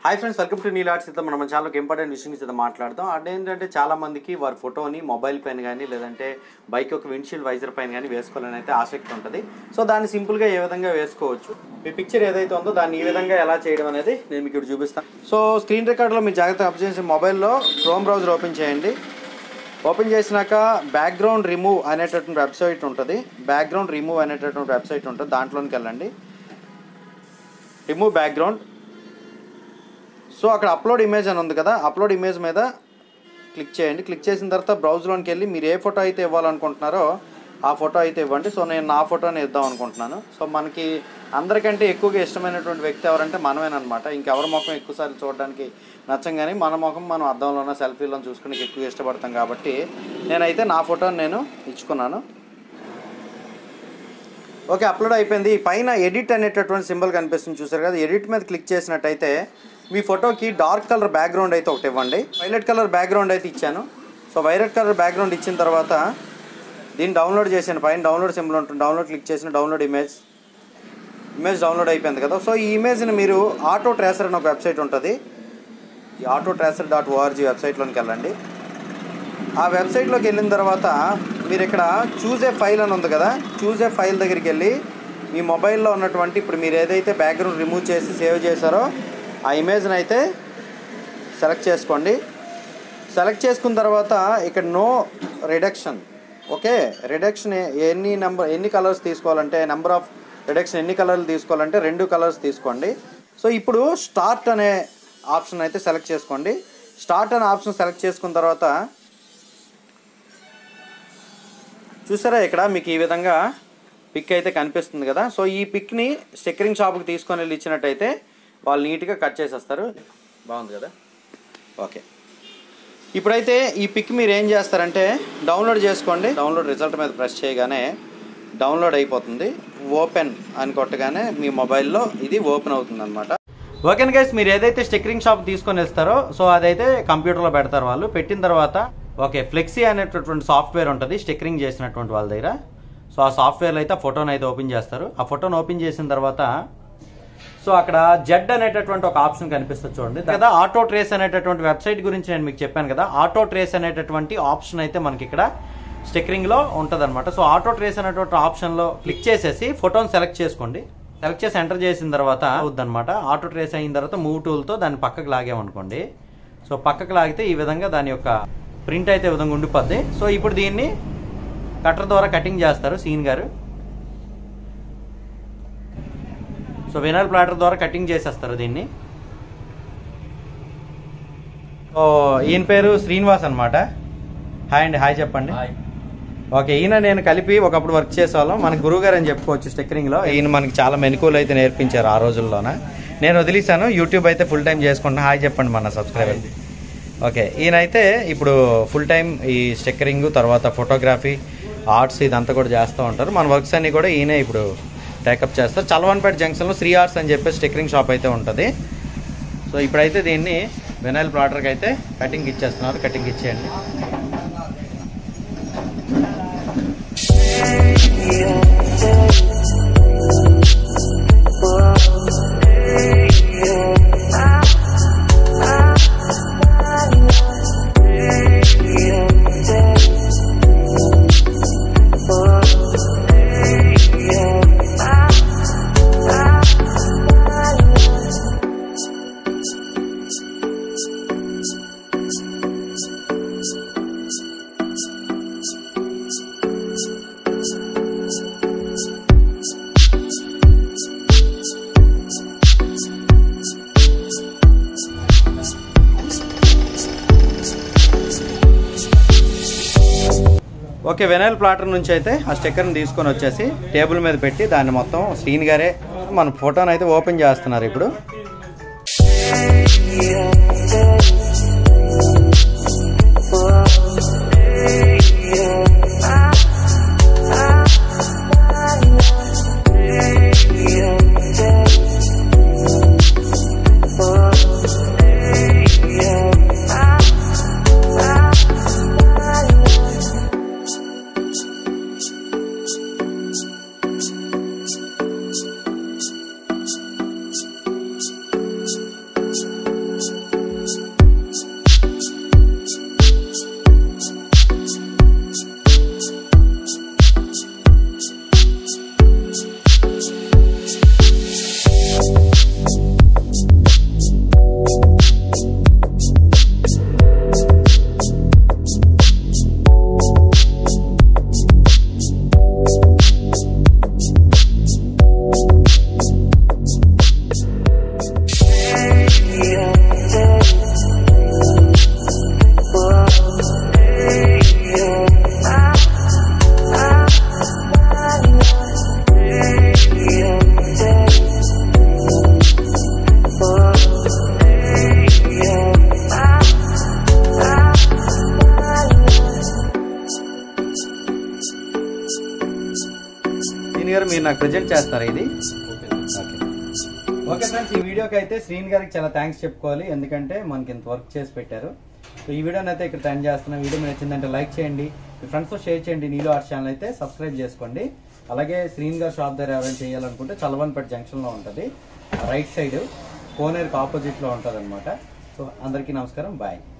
hi friends welcome to Neel arts ఇద్దాం మన ఛానల్కి ఇంపార్టెంట్ విషయం ఇద్దాం మాట్లాడదాం అదేంటంటే చాలా మందికి వారి ఫోటోని మొబైల్ పైన కానీ లేదంటే బైక్ యొక్క విండ్షీల్డ్ వైజర్ పైన కానీ వేసుకోవాలని అయితే ఆసక్తి ఉంటుంది సో దాన్ని సింపుల్గా ఏ విధంగా వేసుకోవచ్చు మీ పిక్చర్ ఏదైతే ఉందో దాన్ని ఈ విధంగా ఎలా చేయడం అనేది నేను మీకు ఇప్పుడు చూపిస్తాను సో స్క్రీన్ రికార్డులో మీరు జాగ్రత్తగా అప్ చేసి మొబైల్లో క్రోమ్ బ్రౌజర్ ఓపెన్ చేయండి ఓపెన్ చేసినాక బ్యాక్గ్రౌండ్ రిమూవ్ అనేటటువంటి వెబ్సైట్ ఉంటుంది బ్యాక్గ్రౌండ్ రిమూవ్ అనేటటువంటి వెబ్సైట్ ఉంటుంది దాంట్లోకి వెళ్ళండి రిమూవ్ బ్యాక్గ్రౌండ్ సో అక్కడ అప్లోడ్ ఇమేజ్ అని ఉంది కదా అప్లోడ్ ఇమేజ్ మీద క్లిక్ చేయండి క్లిక్ చేసిన తర్వాత బ్రౌజ్లోకి వెళ్ళి మీరు ఏ ఫోటో అయితే ఇవ్వాలనుకుంటున్నారో ఆ ఫోటో అయితే ఇవ్వండి సో నేను నా ఫోటోని ఇద్దాం అనుకుంటున్నాను సో మనకి అందరికంటే ఎక్కువగా ఇష్టమైనటువంటి వ్యక్తి ఎవరంటే మనమేనమాట ఇంకెవరి ముఖం ఎక్కువసార్లు చూడడానికి నచ్చం కానీ మన ముఖం మనం అద్దంలోనో సెల్ఫీలో చూసుకుని ఎక్కువ ఇష్టపడతాం కాబట్టి నేనైతే నా ఫోటోని నేను ఇచ్చుకున్నాను ఓకే అప్లోడ్ అయిపోయింది ఈ పైన ఎడిట్ అనేటటువంటి సింబల్ కనిపిస్తుంది చూసారు కదా ఎడిట్ మీద క్లిక్ చేసినట్టయితే మీ ఫోటోకి డార్క్ కలర్ బ్యాక్గ్రౌండ్ అయితే ఒకటి ఇవ్వండి వైలెట్ కలర్ బ్యాక్గ్రౌండ్ అయితే ఇచ్చాను సో వైలెట్ కలర్ బ్యాక్గ్రౌండ్ ఇచ్చిన తర్వాత దీన్ని డౌన్లోడ్ చేసాను పైన డౌన్లోడ్ సింబల్ ఉంటుంది డౌన్లోడ్ క్లిక్ చేసిన డౌన్లోడ్ ఇమేజ్ ఇమేజ్ డౌన్లోడ్ అయిపోయింది కదా సో ఈ ఇమేజ్ని మీరు ఆటో ట్రేసర్ అని ఒక వెబ్సైట్ ఉంటుంది ఈ ఆటో ట్రేసర్ డాట్ ఓఆర్జీ వెబ్సైట్లోకి వెళ్ళండి ఆ వెబ్సైట్లోకి వెళ్ళిన తర్వాత మీరు ఇక్కడ చూసే ఫైల్ అని ఉంది కదా చూసే ఫైల్ దగ్గరికి వెళ్ళి మీ మొబైల్లో ఉన్నటువంటి ఇప్పుడు మీరు ఏదైతే బ్యాక్గ్రౌండ్ రిమూవ్ చేసి సేవ్ చేశారో ఆ ఇమేజ్ని అయితే సెలెక్ట్ చేసుకోండి సెలెక్ట్ చేసుకున్న తర్వాత ఇక్కడ నో రిడక్షన్ ఓకే రిడక్షన్ ఎన్ని నెంబర్ ఎన్ని కలర్స్ తీసుకోవాలంటే నెంబర్ ఆఫ్ రిడక్షన్ ఎన్ని కలర్లు తీసుకోవాలంటే రెండు కలర్స్ తీసుకోండి సో ఇప్పుడు స్టార్ట్ అనే ఆప్షన్ అయితే సెలెక్ట్ చేసుకోండి స్టార్ట్ అనే ఆప్షన్ సెలెక్ట్ చేసుకున్న తర్వాత చూసారా ఇక్కడ మీకు ఈ విధంగా పిక్ అయితే కనిపిస్తుంది కదా సో ఈ పిక్ని స్టిక్కరింగ్ షాప్కి తీసుకొని వెళ్ళి ఇచ్చినట్టయితే వాళ్ళు నీట్గా కట్ చేసేస్తారు బాగుంది కదా ఓకే ఇప్పుడైతే ఈ పిక్ మీరు ఏం చేస్తారంటే డౌన్లోడ్ చేసుకోండి డౌన్లోడ్ రిజల్ట్ మీద ప్రెస్ చేయగానే డౌన్లోడ్ అయిపోతుంది ఓపెన్ అని కొట్టగానే మీ మొబైల్లో ఇది ఓపెన్ అవుతుంది అనమాట ఓకే గైస్ మీరు ఏదైతే స్టిక్కరింగ్ షాప్ తీసుకొని ఇస్తారో సో అదైతే కంప్యూటర్లో పెడతారు వాళ్ళు పెట్టిన తర్వాత ఓకే ఫ్లెక్సీ అనేటటువంటి సాఫ్ట్వేర్ ఉంటుంది స్టిక్కరింగ్ చేసినటువంటి వాళ్ళ దగ్గర సో ఆ సాఫ్ట్వేర్లో అయితే ఆ ఫోటోని అయితే ఓపెన్ చేస్తారు ఆ ఫోటోని ఓపెన్ చేసిన తర్వాత సో అక్కడ జెడ్ అనేటటువంటి ఒక ఆప్షన్ కనిపిస్తుంది చూడండి కదా ఆటో ట్రేస్ అనేటటువంటి వెబ్సైట్ గురించి నేను మీకు చెప్పాను కదా ఆటో ట్రేస్ అనేటటువంటి ఆప్షన్ అయితే మనకి ఇక్కడ స్టిక్కరింగ్ లో ఉంటది అనమాట సో ఆటో ట్రేస్ అనేటువంటి ఆప్షన్ లో క్లిక్ చేసేసి ఫోటోని సెలెక్ట్ చేసుకోండి సెలెక్ట్ చేసి ఎంటర్ చేసిన తర్వాత అవుద్దన్నమాట ఆటో ట్రేస్ అయిన తర్వాత మూవ్ టూల్ తో దాన్ని పక్కకు లాగామనుకోండి సో పక్కకు లాగితే ఈ విధంగా దాని యొక్క ప్రింట్ అయితే ఈ విధంగా ఉండిపోద్ది సో ఇప్పుడు దీన్ని కట్టర్ ద్వారా కటింగ్ చేస్తారు సీన్ గారు సో వినల్ ప్లాటర్ ద్వారా కటింగ్ చేసేస్తారు దీన్ని సో ఈయన పేరు శ్రీనివాస్ అనమాట హాయ్ అండి హాయ్ చెప్పండి ఓకే ఈయన నేను కలిపి ఒకప్పుడు వర్క్ చేసేవాళ్ళం మన గురువు గారు అని చెప్పుకోవచ్చు స్టిక్కరింగ్ లో ఈయన మనకి చాలా మెనుకులు అయితే నేర్పించారు ఆ రోజుల్లోన నేను వదిలేసాను యూట్యూబ్ అయితే ఫుల్ టైం చేసుకుంటున్నా హాయ్ చెప్పండి మన సబ్స్క్రైబర్ ఓకే ఈయన అయితే ఇప్పుడు ఫుల్ టైం ఈ స్టిక్కరింగ్ తర్వాత ఫోటోగ్రఫీ ఆర్ట్స్ ఇదంతా కూడా చేస్తూ ఉంటారు మన వర్క్స్ అన్ని కూడా ఈయనే ఇప్పుడు టేకప్ చేస్తారు చలవన్పేట జంక్షన్లో శ్రీ ఆర్ట్స్ అని చెప్పి స్టిక్కరింగ్ షాప్ అయితే ఉంటుంది సో ఇప్పుడైతే దీన్ని వినైల్ ప్లాటర్కి అయితే కటింగ్ ఇచ్చేస్తున్నారు కటింగ్ ఇచ్చేయండి ఓకే వెనైల్ ప్లాటర్ నుంచి అయితే ఆ స్టిక్కర్ని తీసుకొని వచ్చేసి టేబుల్ మీద పెట్టి దాన్ని మొత్తం స్క్రీన్ గారే మన ఫోటోని అయితే ఓపెన్ చేస్తున్నారు ఇప్పుడు నాకు ప్రజెంట్ చేస్తారా ఇది ఓకే ఓకే ఓకే ఫ్రెండ్స్ ఈ వీడియోకి అయితే శ్రీన్ గారికి చాలా థ్యాంక్స్ చెప్పుకోవాలి ఎందుకంటే మనకి ఇంత వర్క్ చేసి పెట్టారు సో ఈ వీడియోని అయితే ఇక్కడ టైం చేస్తున్నా వీడియో మీకు నచ్చిందంటే లైక్ చేయండి మీ ఫ్రెండ్స్తో షేర్ చేయండి నీలో ఆర్ట్ ఛానల్ అయితే సబ్స్క్రైబ్ చేసుకోండి అలాగే శ్రీన్ గారు షాప్ దగ్గర ఎవరైనా చేయాలనుకుంటే చలవన్పేట జంక్షన్లో ఉంటుంది రైట్ సైడ్ కోనేరుకి ఆపోజిట్లో ఉంటుంది అనమాట సో అందరికీ నమస్కారం బాయ్